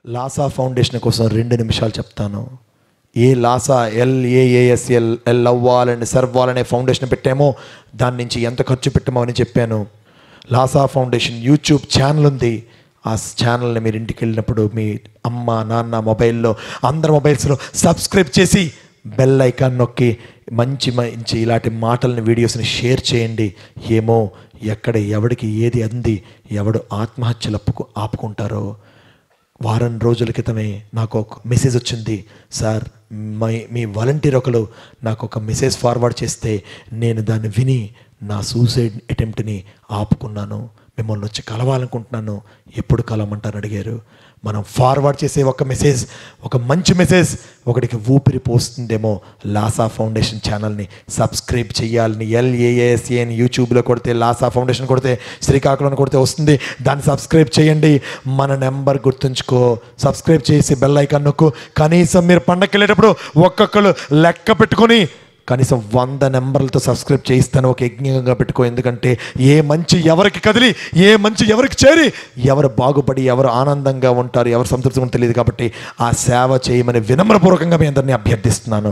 లాసా foundation కోసం రెండు నిమిషాలు చెప్తాను ఏ లాసా ఎల్ఏఏఎస్ఎల్ ఎల్ అవ్వాలని సర్వాలనే ఫౌండేషన్ పెట్టామో దాని నుంచి ఎంత ఖర్చు పెట్టామో అని చెప్పాను లాసా ఫౌండేషన్ యూట్యూబ్ ఛానల్ ఉంది ఆ ఛానల్ని మీరు ఇంటికి వెళ్ళినప్పుడు మీ అమ్మ నాన్న మొబైల్లో అందరి మొబైల్స్లో సబ్స్క్రైబ్ చేసి బెల్ ఐకాన్ నొక్కి మంచి మంచి ఇలాంటి మాటలని వీడియోస్ని షేర్ చేయండి ఏమో ఎక్కడ ఎవడికి ఏది అంది ఎవడు ఆత్మహత్యలు అప్పుకు ఆపుకుంటారో వారం రోజుల క్రితమే నాకు ఒక మెసేజ్ వచ్చింది సార్ మై మీ వాలంటీర్ ఒకరు నాకు ఒక మెసేజ్ ఫార్వర్డ్ చేస్తే నేను దాన్ని విని నా సూసైడ్ అటెంప్ట్ని ఆపుకున్నాను మిమ్మల్ని వచ్చి కలవాలనుకుంటున్నాను ఎప్పుడు కలవమంటారు అడిగారు మనం ఫార్వర్డ్ చేసే ఒక మెసేజ్ ఒక మంచి మెసేజ్ ఒకటికి ఊపిరి పోస్తుందేమో లాసా ఫౌండేషన్ ఛానల్ని సబ్స్క్రైబ్ చేయాలని ఎల్ఏఏఎస్ఏ అని యూట్యూబ్లో కొడితే లాసా ఫౌండేషన్ కొడితే శ్రీకాకుళం కొడితే వస్తుంది దాన్ని సబ్స్క్రైబ్ చేయండి మన నెంబర్ గుర్తుంచుకో సబ్స్క్రైబ్ చేసి బెల్ ఐకాన్ నొక్కు కనీసం మీరు పండగకి వెళ్ళేటప్పుడు ఒక్కొక్కరు లెక్క పెట్టుకొని కనీసం వంద నెంబర్లతో సబ్స్క్రైబ్ చేయిస్తాను ఒక యజ్ఞంగా పెట్టుకో ఎందుకంటే ఏ మంచి ఎవరికి కదిలి ఏ మంచి ఎవరికి చేరి ఎవరు బాగుపడి ఎవరు ఆనందంగా ఉంటారు ఎవరు సంతృప్తిగా ఉంటారో తెలియదు కాబట్టి ఆ సేవ చేయమని వినమ్రపూర్వకంగా మీ అందరినీ అభ్యర్థిస్తున్నాను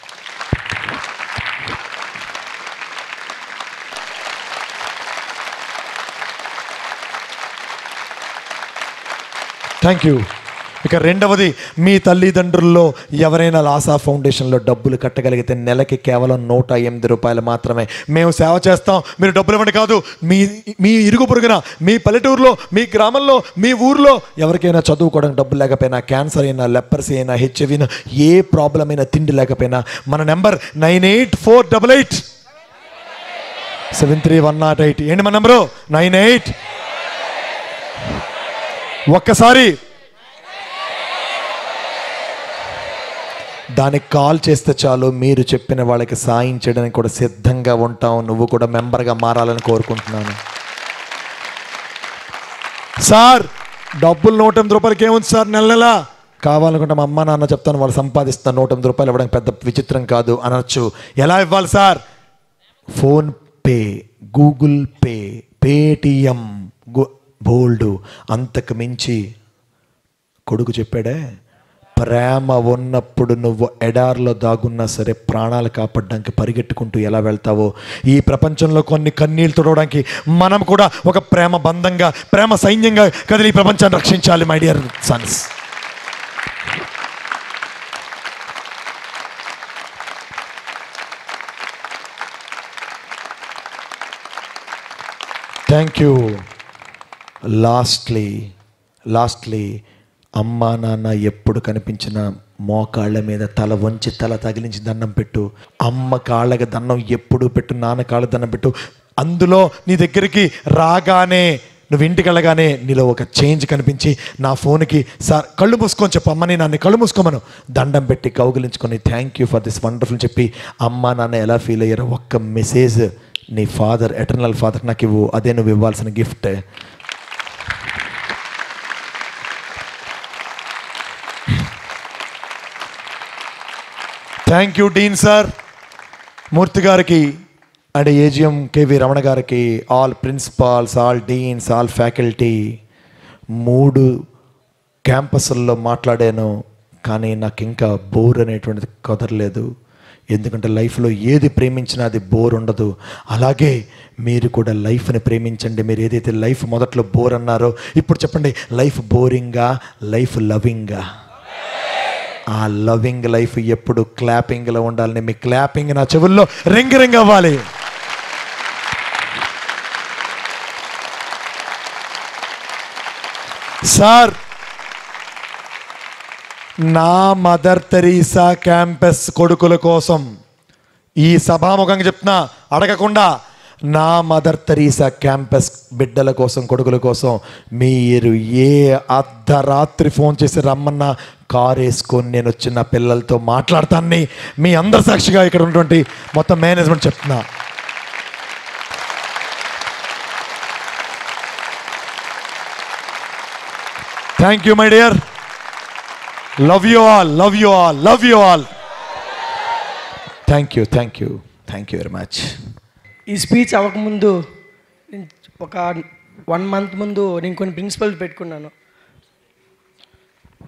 థ్యాంక్ యూ ఇక రెండవది మీ తల్లిదండ్రుల్లో ఎవరైనా లాసా ఫౌండేషన్లో డబ్బులు కట్టగలిగితే నెలకి కేవలం నూట ఎనిమిది రూపాయలు మాత్రమే మేము సేవ చేస్తాం మీరు డబ్బులు ఇవ్వండి కాదు మీ మీ ఇరుగు పొరుగున మీ పల్లెటూరులో మీ గ్రామంలో మీ ఊర్లో ఎవరికైనా చదువుకోవడానికి డబ్బులు లేకపోయినా క్యాన్సర్ అయినా లెప్పర్సీ అయినా హెచ్ఐవి ఏ ప్రాబ్లం అయినా తిండి లేకపోయినా మన number nine eight four double eight seven three one nought eight ఏంటి మన నెంబరు నైన్ ఎయిట్ ఒక్కసారి దానికి కాల్ చేస్తే చాలు మీరు చెప్పిన వాళ్ళకి సాయం చేయడానికి కూడా సిద్ధంగా ఉంటాం నువ్వు కూడా మెంబర్గా మారాలని కోరుకుంటున్నాను సార్ డబ్బులు నూట ఎనిమిది రూపాయలకి ఏముంది సార్ నెల నెల కావాలనుకుంటే మా అమ్మ నాన్న చెప్తాను వాళ్ళు సంపాదిస్తున్న నూట ఎనిమిది రూపాయలు ఇవ్వడానికి పెద్ద విచిత్రం కాదు అనొచ్చు ఎలా ఇవ్వాలి sir PhonePe Google Pay Paytm బోల్డ్ అంతకు మించి కొడుకు చెప్పాడే ప్రేమ ఉన్నప్పుడు నువ్వు ఎడార్లో దాగున్నా సరే ప్రాణాలు కాపాడడానికి పరిగెట్టుకుంటూ ఎలా వెళ్తావో ఈ ప్రపంచంలో కొన్ని కన్నీళ్ళు తుడవడానికి మనం కూడా ఒక ప్రేమ బంధంగా ప్రేమ సైన్యంగా కదిలి ఈ ప్రపంచాన్ని రక్షించాలి my dear sons thank you lastly lastly అమ్మా నాన్న ఎప్పుడు కనిపించిన మోకాళ్ళ మీద తల వంచి తల తగిలించి దండం పెట్టు అమ్మ కాళ్ళకి దండం ఎప్పుడు పెట్టు నాన్న కాళ్ళ దండం పెట్టు అందులో నీ దగ్గరికి రాగానే నువ్వు ఇంటికి వెళ్ళగానే నీలో ఒక చేంజ్ కనిపించి నా ఫోన్కి సార్ కళ్ళు మూసుకొని చెప్పు అమ్మని నాన్న కళ్ళు మూసుకోమను దండం పెట్టి కౌగిలించుకొని thank you for this wonderful చెప్పి అమ్మ నాన్న ఎలా ఫీల్ అయ్యారో ఒక్క మెసేజ్ నీ ఫాదర్ ఎటర్నల్ ఫాదర్ నాకు ఇవ్వు అదే నువ్వు ఇవ్వాల్సిన gift thank you dean sir Murthy గారికి అండ్ ఏజిఎం కేవి రమణ గారికి all principals all deans all faculty మూడు క్యాంపస్ల్లో మాట్లాడాను కానీ నాకు ఇంకా బోర్ అనేటువంటిది కుదరలేదు ఎందుకంటే లైఫ్లో ఏది ప్రేమించినా అది బోర్ ఉండదు అలాగే మీరు కూడా లైఫ్ని ప్రేమించండి మీరు ఏదైతే లైఫ్ మొదట్లో బోర్ అన్నారో ఇప్పుడు చెప్పండి లైఫ్ బోరింగా లైఫ్ లవింగా ఆ లవింగ్ లైఫ్ ఎప్పుడు క్లాపింగ్లో ఉండాలని మీ క్లాపింగ్ నా చెవుల్లో రింగ్ రింగ్ అవ్వాలి సార్ నా మదర్ తెరీసా క్యాంపస్ కొడుకుల కోసం ఈ సభాముఖంగా చెప్తున్నా అడగకుండా నా మదర్ తెరీసా క్యాంపస్ బిడ్డల కోసం కొడుకుల కోసం మీరు ఏ అర్ధరాత్రి ఫోన్ చేసి రమ్మన్నా కారు వేసుకొని నేను వచ్చిన పిల్లలతో మాట్లాడతానని మీ అందరి సాక్షిగా ఇక్కడ ఉన్నటువంటి మొత్తం మేనేజ్మెంట్ చెప్తున్నా thank you my dear love you all love you all love you all thank you thank you thank you very much ఈ స్పీచ్ అవ్వకముందు నేను ఒక వన్ మంత్ ముందు నేను కొన్ని ప్రిన్సిపల్ పెట్టుకున్నాను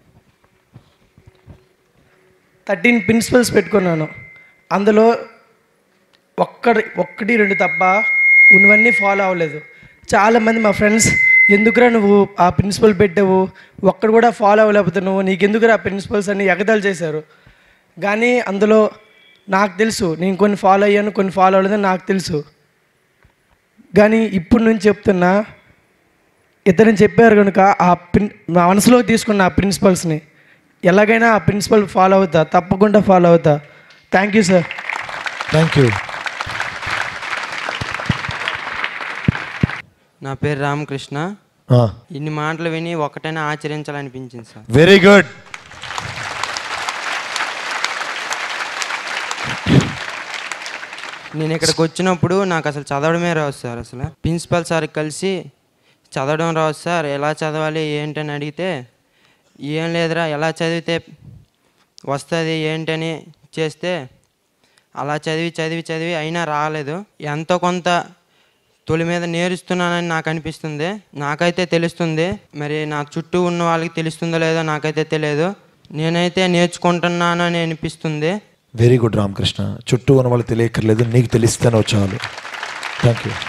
థర్టీన్ ప్రిన్సిపల్స్ పెట్టుకున్నాను అందులో ఒక్కడి ఒక్కటి రెండు తప్ప ఉన్నవన్నీ ఫాలో అవ్వలేదు చాలామంది మా ఫ్రెండ్స్ ఎందుకురా నువ్వు ఆ ప్రిన్సిపల్ పెట్టావు ఒక్కడు కూడా ఫాలో అవ్వలేకపోతే నువ్వు నీకెందుకురా ఆ ప్రిన్సిపల్స్ అన్ని ఎగతాలు చేశారు కానీ అందులో నాకు తెలుసు నేను కొన్ని ఫాలో అయ్యాను కొన్ని ఫాలో అవ్వలేదని నాకు తెలుసు కానీ ఇప్పుడు నుంచి చెప్తున్నా ఇతను చెప్పారు కనుక ఆ ప్రిన్ నా మనసులో తీసుకున్న ఆ ప్రిన్సిపల్స్ని ఎలాగైనా ఆ ప్రిన్సిపల్ ఫాలో అవుతా తప్పకుండా ఫాలో అవుతా thank you sir thank you నా పేరు రామకృష్ణ ఇన్ని మాటలు విని ఒకటైనా ఆచరించాలనిపించింది సార్ వెరీ గుడ్ నేను ఇక్కడికి వచ్చినప్పుడు నాకు అసలు చదవడమే రాదు సార్ అసలు ప్రిన్సిపల్ సార్ కలిసి చదవడం రాదు సార్ ఎలా చదవాలి ఏంటని అడిగితే ఏం లేదురా ఎలా చదివితే వస్తుంది ఏంటని చేస్తే అలా చదివి చదివి చదివి అయినా రాలేదు ఎంతో కొంత తొలి మీద నేర్చుతున్నానని నాకు అనిపిస్తుంది నాకైతే తెలుస్తుంది మరి నా చుట్టూ ఉన్న వాళ్ళకి తెలుస్తుందో లేదో నాకైతే తెలియదు నేనైతే నేర్చుకుంటున్నాను అని అనిపిస్తుంది వెరీ గుడ్ రామకృష్ణ చుట్టూ ఉన్న వాళ్ళు తెలియక్కర్లేదు నీకు తెలిస్తేనే చాలు థ్యాంక్ యూ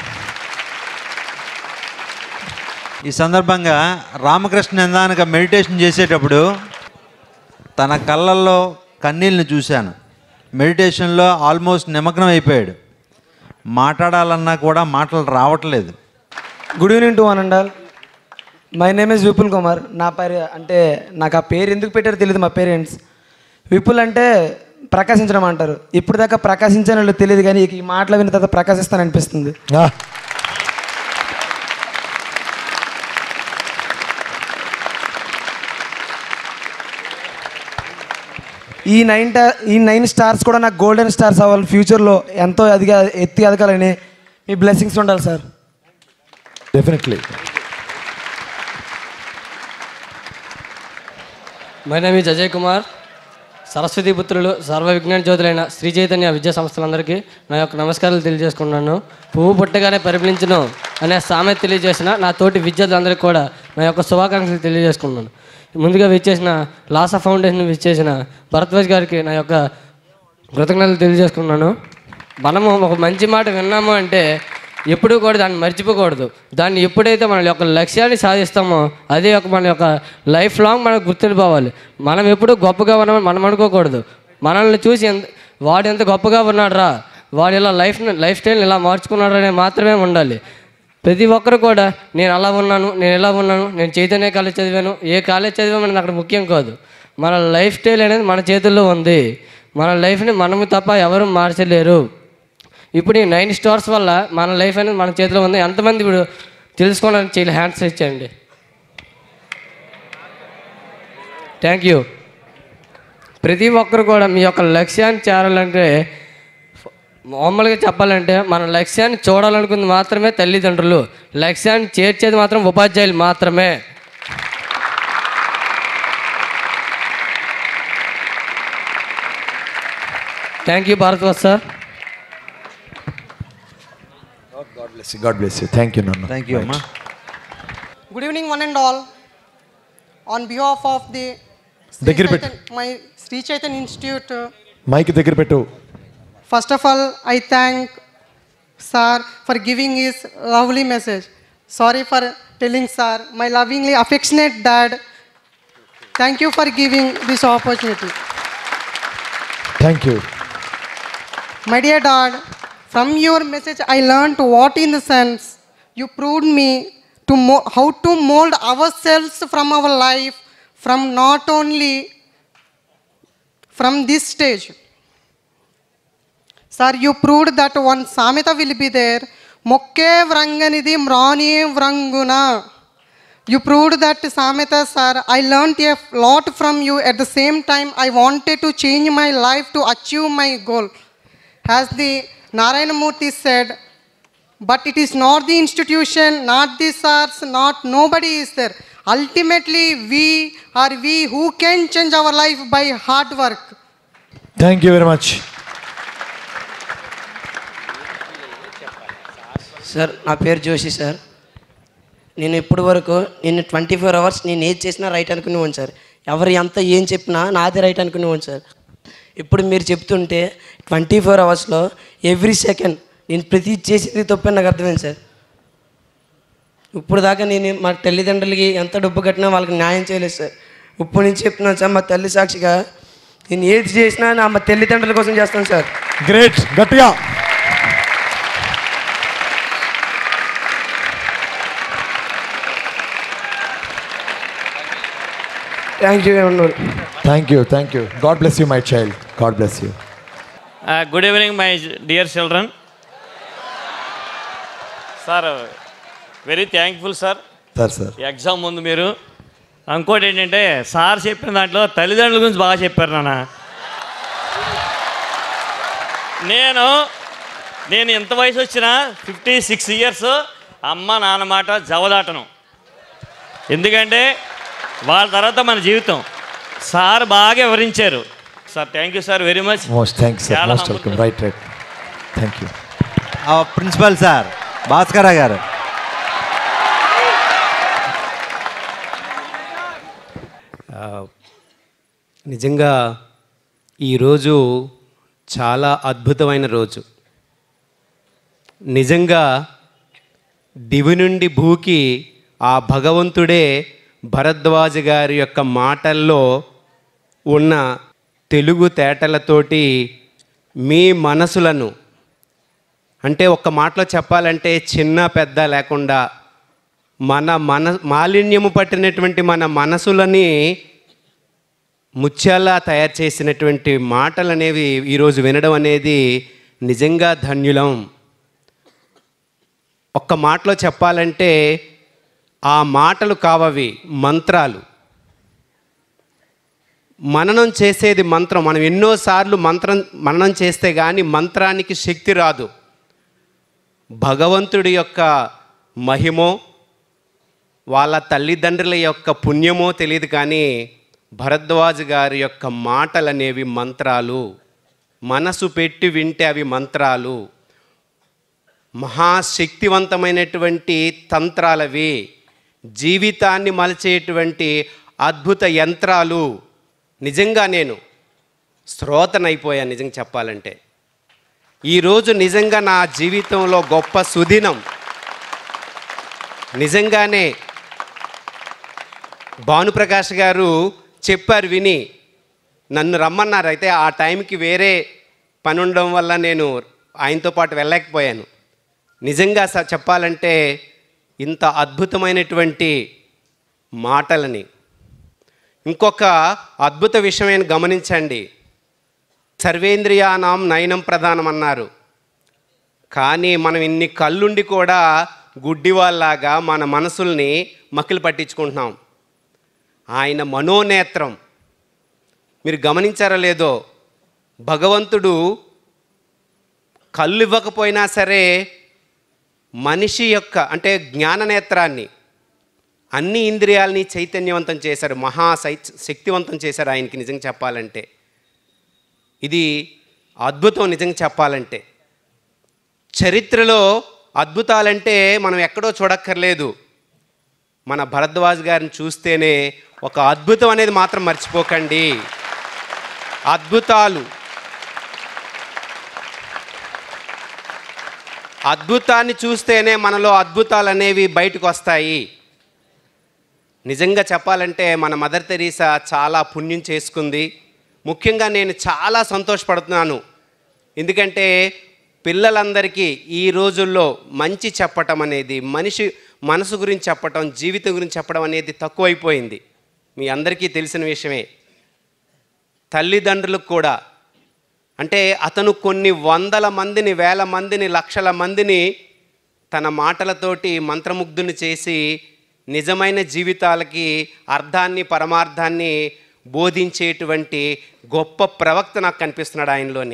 ఈ సందర్భంగా రామకృష్ణ నిదానక మెడిటేషన్ చేసేటప్పుడు తన కళ్ళల్లో కన్నీళ్ళని చూశాను మెడిటేషన్లో ఆల్మోస్ట్ నిమగ్నం అయిపోయాడు మాట్లాడాలన్నా కూడా మాటలు రావట్లేదు good evening to one and all my name is Vipul Kumar నా పేరు అంటే నాకు ఆ పేరు ఎందుకు పెట్టారో తెలియదు మా పేరెంట్స్ విపుల్ అంటే ప్రకాశించడం అంటారు ఇప్పుడు దాకా ప్రకాశించని వాళ్ళు తెలియదు కానీ ఈ మాటలు విన్న తర్వాత ప్రకాశిస్తాననిపిస్తుంది ఈ నైన్ టా ఈ నైన్ స్టార్స్ కూడా నాకు గోల్డెన్ స్టార్స్ అవ్వాలి ఫ్యూచర్లో ఎంతో అదిగా ఎత్తి ఎదగాలని మీ బ్లెస్సింగ్స్ ఉండాలి sir definitely my name is Ajay Kumar Saraswati పుత్రులు సర్వ విజ్ఞాన జ్యోతులైన శ్రీ చైతన్య విద్యా సంస్థలందరికీ నా యొక్క నమస్కారాలు తెలియజేసుకున్నాను పువ్వు పుట్టగానే పరిమళించను అనే సామెత తెలియజేసిన నా తోటి విద్యార్థులందరికీ కూడా నా యొక్క శుభాకాంక్షలు తెలియజేసుకున్నాను ముందుగా విచ్చేసిన లాసా ఫౌండేషన్ విచ్చేసిన భరద్వాజ్ గారికి నా యొక్క కృతజ్ఞతలు తెలియజేసుకున్నాను మనము ఒక మంచి మాట విన్నాము అంటే ఎప్పుడూ కూడా దాన్ని మర్చిపోకూడదు దాన్ని ఎప్పుడైతే మన యొక్క లక్ష్యాన్ని సాధిస్తామో అదే ఒక మన యొక్క లైఫ్ లాంగ్ మనకు గుర్తుండిపోవాలి మనం ఎప్పుడూ గొప్పగా ఉన్నామని మనం అనుకోకూడదు మనల్ని చూసి ఎంత వాడు ఎంత గొప్పగా ఉన్నాడురా వాడు ఇలా లైఫ్ లైఫ్ స్టైల్ని ఇలా మార్చుకున్నాడు అనే మాత్రమే ఉండాలి ప్రతి ఒక్కరు కూడా నేను అలా ఉన్నాను నేను ఇలా ఉన్నాను నేను చైతన్య కాలేజ్ చదివాను ఏ కాలేజ్ చదివామని అక్కడ ముఖ్యం కాదు మన లైఫ్ స్టైల్ అనేది మన చేతుల్లో ఉంది మన లైఫ్ని మనము తప్ప ఎవరు మార్చలేరు ఇప్పుడు ఈ నైన్ స్టార్స్ వల్ల మన లైఫ్ అనేది మన చేతిలో ఉంది ఎంతమంది ఇప్పుడు తెలుసుకోవడానికి చాలా హ్యాండ్స్ ఇచ్చేయండి థ్యాంక్ యూ ప్రతి ఒక్కరు కూడా మీ యొక్క లక్ష్యాన్ని చేరాలంటే మామూలుగా చెప్పాలంటే మన లక్ష్యాన్ని చూడాలనుకుంది మాత్రమే తల్లిదండ్రులు లక్ష్యాన్ని చేర్చేది మాత్రం ఉపాధ్యాయులు మాత్రమే thank you Bharadwaj sir God bless you God bless you thank you నన్ను థ్యాంక్ యూ అమ్మా Good evening, one and all. On behalf of the Sri దగ్గర పెట్టు. Chaitan- my Sri Chaitan Institute, uh, mic దగ్గర పెట్టు first of all, I thank Sir for giving his lovely message. Sorry for telling Sir, my lovingly affectionate dad. Thank you for giving this opportunity. Thank you My dear dad, from your message, I learned what in the sense you proved me to mo- how to mold ourselves from our life, from not only from this stage. Sir, you proved that one Samita will be there. Mokke vranganidi mrani vranguna. You proved that Samita, sir. I learnt a lot from you. At the same time, I wanted to change my life to achieve my goal. As the Narayana Murthy said, but it is not the institution, not the SARS, not nobody is there. Ultimately, we are we who can change our life by hard work. Thank you very much sir నా పేరు Joshi sir నేను ఇప్పటి వరకు నేను twenty four hours నేను ఏది చేసినా right అనుకునేవాడిని సార్ ఎవరు ఎంత ఏం చెప్పినా నాది రైట్ అనుకునేవాడిని సార్ ఇప్పుడు మీరు చెప్తుంటే ట్వంటీ ఫోర్ అవర్స్లో ఎవ్రీ సెకండ్ నేను ప్రతి చేసేది తప్పని నాకు అర్థమైంది సార్ ఇప్పుడు దాకా నేను మా తల్లిదండ్రులకి ఎంత డబ్బు కట్టినా వాళ్ళకి న్యాయం చేయలేదు సార్ ఇప్పుడు నుంచి చెప్తున్నాను సార్ మా తల్లి సాక్షిగా నేను ఏది చేసినా నా మా తల్లిదండ్రుల కోసం చేస్తాను సార్ గ్రేట్ గట్టిగా థ్యాంక్ యూ అన్నారు thank you thank you God bless you my child God bless you Uh, good evening, my dear children. Sir very thankful sir sir sir exam ముందు మీరు ఇంకోటి ఏంటంటే సార్ చెప్పిన దాంట్లో తల్లిదండ్రుల గురించి బాగా చెప్పారు నాన్న నేను నేను ఎంత వయసు వచ్చినా ఫిఫ్టీ సిక్స్ ఇయర్స్ అమ్మ నాన్న మాట జవదాటను ఎందుకంటే వాళ్ళ తర్వాత మన జీవితం సార్ బాగా వివరించారు sir thank you sir very much most thanks sir చాలా most welcome right right thank you principal sir Bhaskara గారు నిజంగా ఈరోజు చాలా అద్భుతమైన రోజు నిజంగా దివి నుండి భూకి ఆ భగవంతుడే భరద్వాజ గారి యొక్క మాటల్లో ఉన్న తెలుగు తేటలతోటి మీ మనసులను అంటే ఒక్క మాటలో చెప్పాలంటే చిన్న పెద్ద లేకుండా మన మన మాలిన్యము పట్టినటువంటి మన మనసులని ముత్యాలా తయారు చేసినటువంటి మాటలు అనేవి ఈరోజు వినడం అనేది నిజంగా ధన్యులం ఒక్క మాటలో చెప్పాలంటే ఆ మాటలు కావవి మంత్రాలు మననం చేసేది మంత్రం మనం ఎన్నోసార్లు మంత్రం మననం చేస్తే కానీ మంత్రానికి శక్తి రాదు భగవంతుడి యొక్క మహిమో వాళ్ళ తల్లిదండ్రుల యొక్క పుణ్యమో తెలియదు కానీ భరద్వాజ్ గారి యొక్క మాటలు అనేవి మంత్రాలు మనసు పెట్టి వింటే అవి మంత్రాలు మహాశక్తివంతమైనటువంటి తంత్రాలవి జీవితాన్ని మలచేటువంటి అద్భుత యంత్రాలు నిజంగా నేను శ్రోతనైపోయాను నిజంగా చెప్పాలంటే ఈరోజు నిజంగా నా జీవితంలో గొప్ప సుదినం నిజంగానే భానుప్రకాష్ గారు చెప్పారు విని నన్ను రమ్మన్నారు అయితే ఆ టైంకి వేరే పని ఉండడం వల్ల నేను ఆయనతో పాటు వెళ్ళలేకపోయాను నిజంగా స- చెప్పాలంటే ఇంత అద్భుతమైనటువంటి మాటలని ఇంకొక అద్భుత విషయం గమనించండి సర్వేంద్రియానాం నయనం ప్రధానం అన్నారు కానీ మనం ఇన్ని కళ్ళుండి కూడా గుడ్డివాళ్ళలాగా మన మనసుల్ని మకిలి పట్టించుకుంటున్నాం ఆయన మనోనేత్రం మీరు గమనించారో లేదో భగవంతుడు కళ్ళు ఇవ్వకపోయినా సరే మనిషి యొక్క అంటే జ్ఞాననేత్రాన్ని అన్ని ఇంద్రియాలని చైతన్యవంతం చేశారు మహా సై శక్తివంతం చేశారు ఆయనకి నిజంగా చెప్పాలంటే ఇది అద్భుతం నిజంగా చెప్పాలంటే చరిత్రలో అద్భుతాలంటే మనం ఎక్కడో చూడక్కర్లేదు మన భరద్వాజ్ గారిని చూస్తేనే ఒక అద్భుతం అనేది మాత్రం మర్చిపోకండి అద్భుతాలు అద్భుతాన్ని చూస్తేనే మనలో అద్భుతాలు అనేవి బయటకు వస్తాయి నిజంగా చెప్పాలంటే మన మదర్ తెరీసా చాలా పుణ్యం చేసుకుంది ముఖ్యంగా నేను చాలా సంతోషపడుతున్నాను ఎందుకంటే పిల్లలందరికీ ఈ రోజుల్లో మంచి చెప్పటం అనేది మనిషి మనసు గురించి చెప్పటం జీవితం గురించి చెప్పడం అనేది తక్కువైపోయింది మీ అందరికీ తెలిసిన విషయమే తల్లిదండ్రులకు కూడా అంటే అతను కొన్ని వందల మందిని వేల మందిని లక్షల మందిని తన మాటలతోటి మంత్రముగ్ధుని చేసి నిజమైన జీవితాలకి అర్థాన్ని పరమార్థాన్ని బోధించేటువంటి గొప్ప ప్రవక్త నాకు కనిపిస్తున్నాడు ఆయనలోని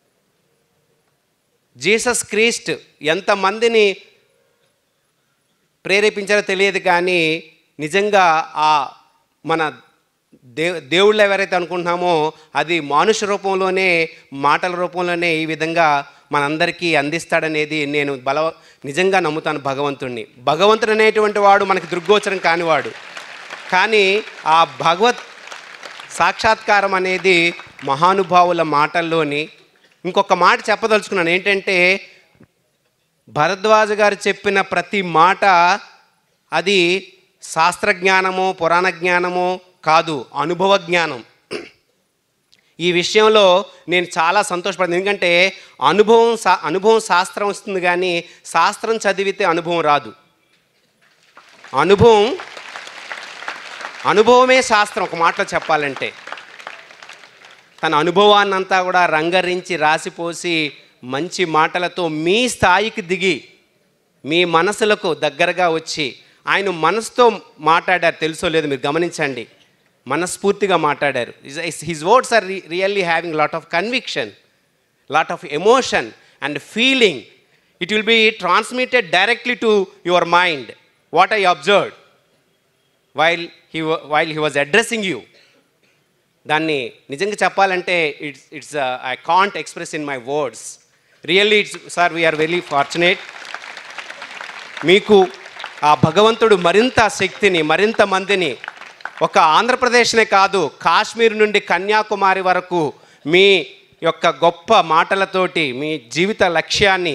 జీసస్ క్రీస్ట్ ఎంతమందిని ప్రేరేపించారో తెలియదు కానీ నిజంగా ఆ మన దే దేవుళ్ళు ఎవరైతే అనుకుంటున్నామో అది మానుష రూపంలోనే మాటల రూపంలోనే ఈ విధంగా మనందరికీ అందిస్తాడనేది నేను బల నిజంగా నమ్ముతాను భగవంతుణ్ణి భగవంతుడు అనేటువంటి వాడు మనకి దృగ్గోచరం కానివాడు కానీ ఆ భగవత్ సాక్షాత్కారం అనేది మహానుభావుల మాటల్లోని ఇంకొక మాట చెప్పదలుచుకున్నాను ఏంటంటే భరద్వాజ గారు చెప్పిన ప్రతి మాట అది శాస్త్రజ్ఞానమో పురాణ జ్ఞానమో కాదు అనుభవ జ్ఞానం ఈ విషయంలో నేను చాలా సంతోషపడింది ఎందుకంటే అనుభవం శా అనుభవం శాస్త్రం వస్తుంది కానీ శాస్త్రం చదివితే అనుభవం రాదు అనుభవం అనుభవమే శాస్త్రం ఒక మాటలో చెప్పాలంటే తన అనుభవాన్నంతా కూడా రంగరించి రాసిపోసి మంచి మాటలతో మీ స్థాయికి దిగి మీ మనసులకు దగ్గరగా వచ్చి ఆయన మనసుతో మాట్లాడారు తెలుసో లేదు మీరు గమనించండి మనస్ఫూర్తిగా మాట్లాడారు his words are really having lot of conviction lot of emotion and feeling it will be transmitted directly to your mind what I observed while he while he was addressing you దాన్ని నిజంగా చెప్పాలంటే it's it's I can't express in my words really it's sir we are very fortunate మీకు ఆ భగవంతుడు మరింత శక్తిని మరింత మందిని ఒక ఆంధ్రప్రదేశ్నే కాదు కాశ్మీర్ నుండి కన్యాకుమారి వరకు మీ యొక్క గొప్ప మాటలతోటి మీ జీవిత లక్ష్యాన్ని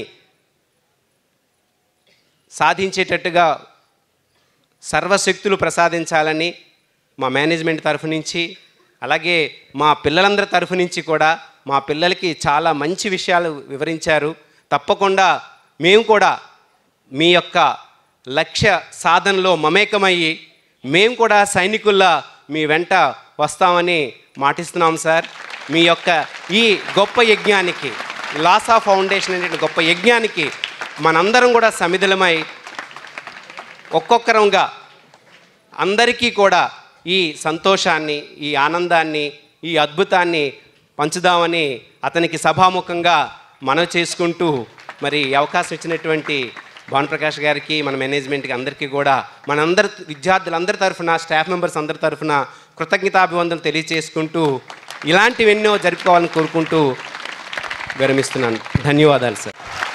సాధించేటట్టుగా సర్వశక్తులు ప్రసాదించాలని మా మేనేజ్మెంట్ తరఫు నుంచి అలాగే మా పిల్లలందరి తరఫు నుంచి కూడా మా పిల్లలకి చాలా మంచి విషయాలు వివరించారు తప్పకుండా మేము కూడా మీ యొక్క లక్ష్య సాధనలో మమేకమయ్యి మేము కూడా సైనికుల్లా మీ వెంట వస్తామని మాటిస్తున్నాం సార్ మీ యొక్క ఈ గొప్ప యజ్ఞానికి లాసా ఫౌండేషన్ అనే గొప్ప యజ్ఞానికి మనందరం కూడా సమిధులమై ఒక్కొక్కరంగా అందరికీ కూడా ఈ సంతోషాన్ని ఈ ఆనందాన్ని ఈ అద్భుతాన్ని పంచుదామని అతనికి సభాముఖంగా మనవి చేసుకుంటూ మరి ఈ అవకాశం ఇచ్చినటువంటి భానుప్రకాష్ గారికి మన మేనేజ్మెంట్కి అందరికీ కూడా మనందరి విద్యార్థులందరి తరఫున స్టాఫ్ మెంబర్స్ అందరి తరఫున కృతజ్ఞతాభివందనలు తెలియజేసుకుంటూ ఇలాంటివెన్నో జరుపుకోవాలని కోరుకుంటూ విరమిస్తున్నాను ధన్యవాదాలు సార్